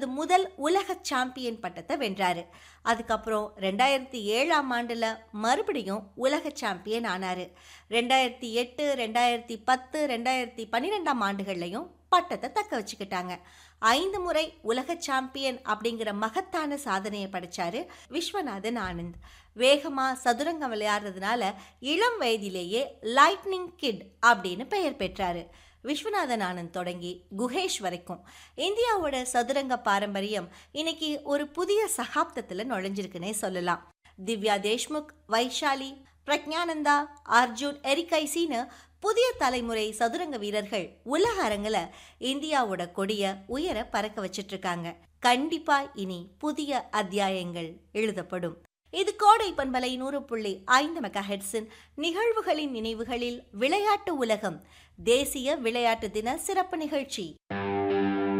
தனது முதல் உலக சாம்பியன் பட்டத்தை வென்றாரு அதுக்கப்புறம் ரெண்டாயிரத்தி ஏழாம் ஆண்டில் மறுபடியும் உலக சாம்பியன் ஆனார் ரெண்டாயிரத்தி எட்டு ரெண்டாயிரத்தி பத்து ரெண்டாயிரத்தி பன்னிரெண்டாம் ஆண்டுகள்லையும் பட்டத்தை தக்க வச்சுக்கிட்டாங்க ஐந்து முறை உலக சாம்பியன் அப்படிங்கிற மகத்தான சாதனையை படைச்சாரு விஸ்வநாதன் ஆனந்த் வேகமா சதுரங்கம் விளையாடுறதுனால இளம் வயதிலேயே லைட்னிங் கிட் அப்படின்னு பெயர் பெற்றாரு விஸ்வநாதன் ஆனந்த் தொடங்கி குஹேஷ் வரைக்கும் இந்தியாவோட சதுரங்க பாரம்பரியம் இன்னைக்கு ஒரு புதிய சகாப்தத்தில் நுழைஞ்சிருக்குன்னே சொல்லலாம் திவ்யா தேஷ்முக் வைஷாலி பிரக்ஞானந்தா அர்ஜுன் எரிகைசின்னு புதிய தலைமுறை சதுரங்க வீரர்கள் உலக அரங்கில் இந்தியாவோட கொடிய உயர பறக்க வச்சிட்டு இருக்காங்க கண்டிப்பா இனி புதிய அத்தியாயங்கள் எழுதப்படும் இது கோடை பண்பலை நூறு புள்ளி ஐந்து மெகா ஹெட்ஸின் நிகழ்வுகளின் நினைவுகளில் விளையாட்டு உலகம் தேசிய விளையாட்டு தின சிறப்பு நிகழ்ச்சி